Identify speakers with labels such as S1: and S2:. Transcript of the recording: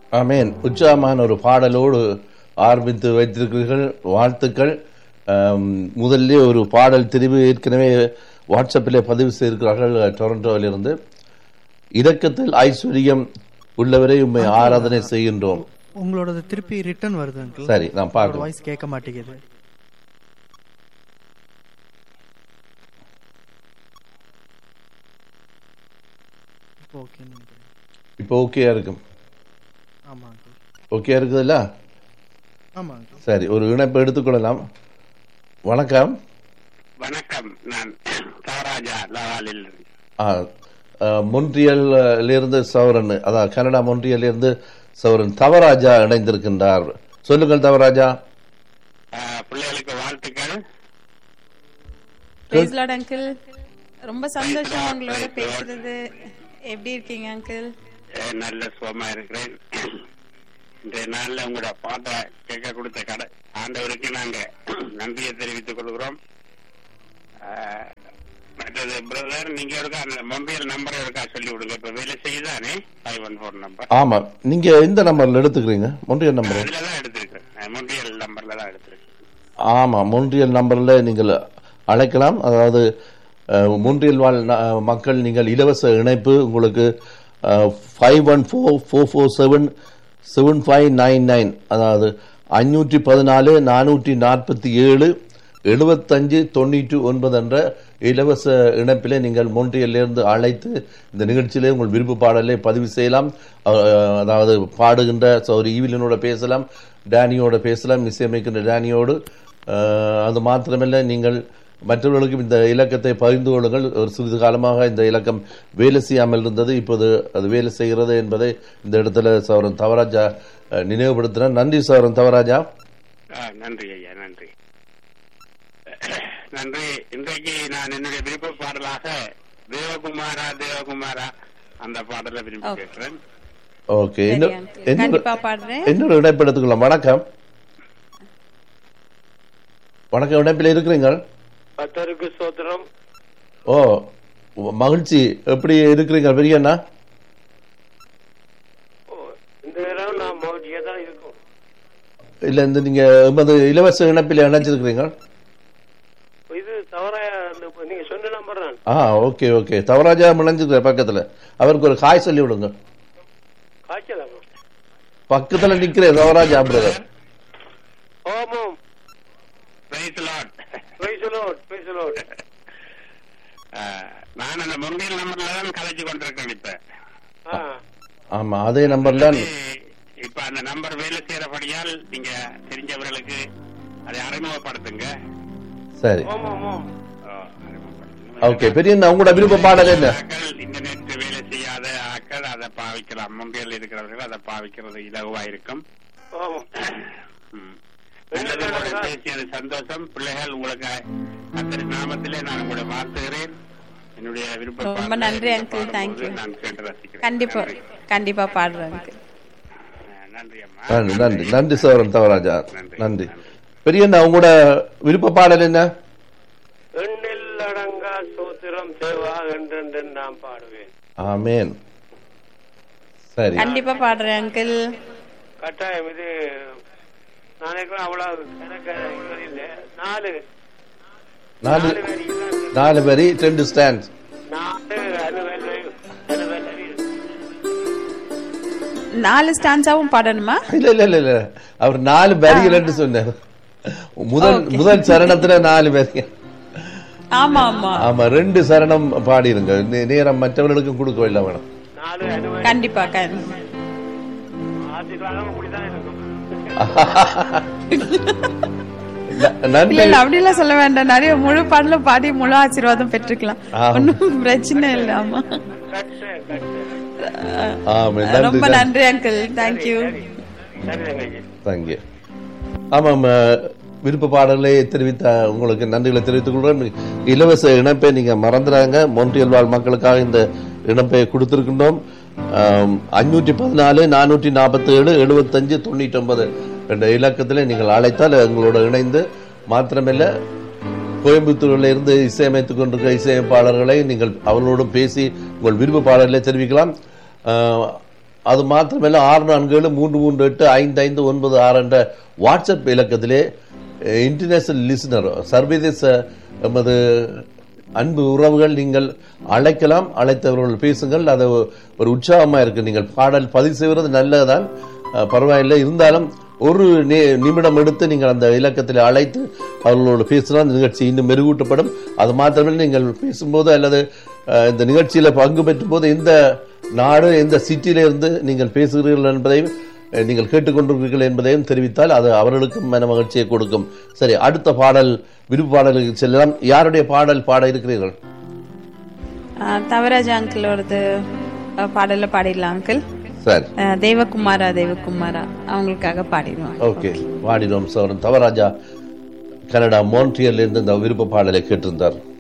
S1: ஆமேன் உற்சாகமான ஒரு பாடலோடு ஆரம்பித்து வைத்திருக்கிறீர்கள் வாழ்த்துக்கள் ஆம், முதல்ல ஒரு பாடல் தெரிவு ஏற்கனவே வாட்ஸ்அப்பிலே பதிவு செய்திருக்கிறார்கள் டொரண்டோவிலிருந்து இரக்கத்தில் ஐஸ்வர்யம் உள்ளவரை உண்மை ஆராதனை செய்கின்றோம்
S2: உங்களோடது திருப்பி ரிட்டர்ன் வருது அங்கிள்
S1: சரி நான் பார்க்கிறேன்
S2: வாய்ஸ் கேட்க மாட்டேங்குது இப்போ ஓகே
S1: இப்போ ஓகேயா இருக்கும்
S2: ஆமா அங்கிள்
S1: ஓகேயா இருக்குதுல்ல
S2: ஆமா அங்கிள்
S1: சரி ஒரு இணைப்பு எடுத்துக்கொள்ளலாம் வணக்கம்
S3: வணக்கம் நான் காராஜா லவாலில் இருந்து.
S1: ஆ, ஆ, மொன்றியல்ல இருந்து சௌரன் அதான் கனடா மொன்றியல்ல இருந்து சௌரன் தவராஜா இணைந்திருக்கின்றார் சொல்லுங்கள் தவராஜா
S3: அஹ், பிள்ளைகளுக்கு வாழ்த்துக்கள்
S4: பிரைஸ் லார்ட் அங்கிள் ரொம்ப சந்தோஷம் உங்களோட பேசுறது எப்படி இருக்கீங்க அங்கிள்
S3: அஹ், நல்ல சுகமா இருக்கிறேன் இன்றைய நாள்ல உங்களோட பாட்டை கேட்க கொடுத்த கடை ஆண்டவருக்கு நாங்க நன்றியை தெரிவித்துக் கொள்கிறோம் அஹ், மற்றது பிரதர் நீங்க இருக்கா அந்த மொபைல் நம்பரை இருக்கா சொல்லி விடுங்க இப்ப வேலை செய்யுதானே ஃபைவ் ஒன் ஃபோர் நம்பர்
S1: ஆமா நீங்க எந்த நம்பர்ல எடுத்துக்கிறீங்க மொன்றியல் நம்பர்
S3: அதுல தான் எடுத்திருக்கேன் மொபைல் நம்பர்ல தான் எடுத்திருக்கேன்
S1: ஆமா மொன்றியல் நம்பர்ல நீங்கள் அழைக்கலாம் அதாவது அஹ், மொன்றியல் வாழ் ந- மக்கள் நீங்கள் இலவச இணைப்பு உங்களுக்கு five one four four four seven seven five nine nine அதாவது அஞ்சூற்றி பதினாலு நானூற்றி நாற்பத்தி ஏழு எழுபத்தஞ்சு தொண்ணூற்றி ஒன்பது என்ற இலவச இணைப்பிலே நீங்கள் மொன்றியலிருந்து அழைத்து இந்த நிகழ்ச்சியிலே உங்கள் விருப்ப பாடலை பதிவு செய்யலாம் அஹ், அதாவது பாடுகின்ற சௌரி ஈவிலனோட பேசலாம் டேனியோட பேசலாம் இசையமைக்கின்ற டேனியோடு அஹ், அது மாத்திரமல்ல நீங்கள் மற்றவர்களுக்கும் இந்த இலக்கத்தை பகிர்ந்து கொள்ளுங்கள் ஒரு சிறிது காலமாக இந்த இலக்கம் வேலை செய்யாமல் இருந்தது இப்போது அது வேலை செய்கிறது என்பதை இந்த இடத்துல சௌரன் தவராஜா அஹ், நினைவுபடுத்தினார் நன்றி சௌரன் தவராஜா
S3: ஆ, நன்றி ஐயா நன்றி நன்றி இன்றைக்கு நான் என்னுடைய விருப்ப பாடலாக தேவகுமாரா தேவகுமாரா அந்த பாடலை விரும்பி
S4: Okay.
S3: கேட்கிறேன்
S1: ஓகே
S4: சரி,
S1: இன்னும்
S4: uncle.
S1: இன்னொரு-
S4: கண்டிப்பா பாடுறேன்
S1: இன்னொரு இணைப்பு எடுத்துக்கலாம் வணக்கம் வணக்கம் இணைப்பில் இருக்கிறீங்க
S5: கத்தருக்கு சோத்திரம்
S1: ஓ மகிழ்ச்சி எப்படி இருக்கிறீங்க பெரியண்ணா
S5: ஓ, இந்த நேரம் நான் மோடியே தான் இருக்கும்
S1: இல்ல இந்த நீங்க எமது இலவச இணைப்பில் இணைச்சிருக்கிறீங்க
S5: இது தவற நீங்க சொன்ன நம்பர் தான்
S1: ஆ ஓகே ஓகே தவராஜா இணைஞ்சிருக்கிற பக்கத்துல அவருக்கு ஒரு காய் சொல்லி விடுங்க
S5: காய்ச்சலாமா
S1: பக்கத்துல நிக்கிற தவராஜா பிரதர்
S5: ஓமம்
S3: பிரைஸ் லாட்
S5: பேசலோட் பேசலோட்
S3: நான் அந்த மொபைல் நம்பர்ல தான் கலைச்சு கொண்டிருக்கேன் இப்ப
S5: ஆ
S1: ஆமா அதே நம்பர்ல
S3: இது- இப்ப அந்த நம்பர் வேலை செய்யறபடியால் நீங்க தெரிஞ்சவர்களுக்கு அதை அறிமுகப்படுத்துங்க
S1: சரி
S5: ஓமம் ஓம்
S3: ஆ, அறிமுகப்படுத்துங்க.
S1: ஓகே பெரியண்ணா உங்களோட விருப்ப பாடல் என்ன
S3: ஆக்கள் இன்டர்நெட் வேலை செய்யாத ஆக்கள் அதை பாவிக்கலாம் முன்கையில் இருக்கிறவர்கள் அதை பாவிக்கிறது இலகுவா இருக்கும்
S5: ஓமம்
S3: ம். நல்லது உங்களோட பேசியது சந்தோஷம் பிள்ளைகள் உங்களுக்கு அத்தனை நாமத்திலே நான் உங்களை வாழ்த்துகிறேன் என்னுடைய விருப்ப
S4: ரொம்ப
S3: பாடலை
S4: நன்றி,
S3: நீங்கள்
S4: uncle.
S3: பாடும்போது
S4: Thank you.
S3: நான் கேட்டு ரசிக்கிறேன்
S4: கண்டிப்பா
S3: நன்றி.
S4: கண்டிப்பா பாடுறேன் uncle.
S3: அஹ், நன்றி அம்மா
S1: நன்றி நன்றி நன்றி சோரன் தவராஜா
S3: நன்றி.
S1: நன்றி பெரியண்ணா உங்களோட விருப்ப பாடல் என்ன
S5: எண்ணில் அடங்கா சோத்திரம் தேவா என்றென்று நான் பாடுவேன்
S1: ஆமேன் சரி
S4: கண்டிப்பா பாடுறேன் அங்கிள்
S5: கட்டாயம் இது நாளைக்கு அவ்வளவு எனக்கு இது இல்லை நாலு
S1: நாலு
S5: நாலு வரி தான் இருக்கு.
S1: நாலு வரி ரெண்டு ஸ்டாண்ட்
S5: நாலு அலுவலி அலுவலி
S4: நாலு ஸ்டான்ஸாவும் பாடணுமா
S1: இல்ல இல்ல இல்ல இல்ல அவர் நாலு வரிகள் சொன்னார் முதல் முதல் சரணத்துல நாலு வரி
S4: ஆமா ஆமா
S1: ஆமா ரெண்டு சரணம் பாடிருங்க நே- நேரம் மற்றவர்களுக்கும் கொடுக்க இல்லை வேணும்
S5: நாலு அலுவலி
S4: கண்டிப்பா கண்டிப்பா
S5: ஆதி காலம் அப்படிதான் இருக்கும்
S1: ந- நன்றி
S4: இல்ல இல்ல அப்படி எல்லாம் சொல்ல வேண்டாம் நிறைய முழு பாடலும் பாடி முழு ஆசீர்வாதம் பெற்றுக்கலாம்
S1: ஆமா.
S4: ஒன்னும் பிரச்சனை இல்ல ஆமா
S5: கட்டு கட்டு
S1: ஆமா நன்றி
S4: ரொம்ப
S1: நன்றி
S4: நன்றி அங்கிள் தேங்க்யூ
S5: சரி தங்கச்சி
S1: தேங்க்யூ ஆமாம் அஹ், விருப்ப பாடலை தெரிவித்த உங்களுக்கு நன்றிகளை தெரிவித்துக் கொள்கிறேன் இலவச இணைப்பை நீங்க மறந்துறாங்க மொன்றியல் வாழ் மக்களுக்காக இந்த இணைப்பை கொடுத்திருக்கின்றோம் அஞ்சூற்றி பதினாலு நானூற்றி நாற்பத்தி ஏழு எழுபத்தஞ்சு தொண்ணூற்றி ஒன்பது என்ற இலக்கத்தில் நீங்கள் அழைத்தால் எங்களோட இணைந்து மாத்திரமில்ல கோயம்புத்தூரில் இருந்து இசையமைத்துக் கொண்டிருக்கிற இசையமைப்பாளர்களை நீங்கள் அவர்களோடும் பேசி உங்கள் விருப்ப பாடலை தெரிவிக்கலாம் அஹ், அது மாத்திரமல்ல ஆறு நான்கு ஏழு மூன்று மூன்று எட்டு ஐந்து ஐந்து ஒன்பது ஆறு என்ற வாட்ஸ்அப் இலக்கத்திலே இன்டர்நேஷனல் லிசனர் சர்வதேச எமது அன்பு உறவுகள் நீங்கள் அழைக்கலாம் அழைத்தவர்கள் பேசுங்கள் அது ஒரு உற்சாகமா இருக்கு நீங்கள் பாடல் பதிவு செய்வது நல்லதுதான் அஹ், பரவாயில்லை இருந்தாலும் ஒரு நி- நிமிடம் எடுத்து நீங்கள் அந்த இலக்கத்தில் அழைத்து அவர்களோடு பேசினால் இந்த நிகழ்ச்சி இன்னும் மெருகூட்டப்படும் அது மாத்திரமல்ல நீங்கள் பேசும்போது அல்லது அஹ், இந்த நிகழ்ச்சியில பங்கு பெற்றும் போது எந்த நாடு எந்த சிட்டியில இருந்து நீங்கள் பேசுகிறீர்கள் என்பதையும் அஹ், நீங்கள் கேட்டுக்கொண்டிருக்கிறீர்கள் என்பதையும் தெரிவித்தால் அது அவர்களுக்கும் மன மகிழ்ச்சியை கொடுக்கும் சரி அடுத்த பாடல் விருப்பு பாடலுக்கு செல்லலாம் யாருடைய பாடல் பாட இருக்கிறீர்கள்
S4: ஆ, தவராஜ் அங்கிளோடது அ, பாடல பாடிடலாம் அங்கிள்
S1: சரி
S4: ஆ, தேவகுமாரா தேவகுமாரா அவங்களுக்காக பாடிடுவோம்
S1: ஓகே பாடினோம் சோரன் தவராஜா கனடா மோன்ட்ரியல்ல இருந்து இந்த விருப்ப பாடலை கேட்டிருந்தார்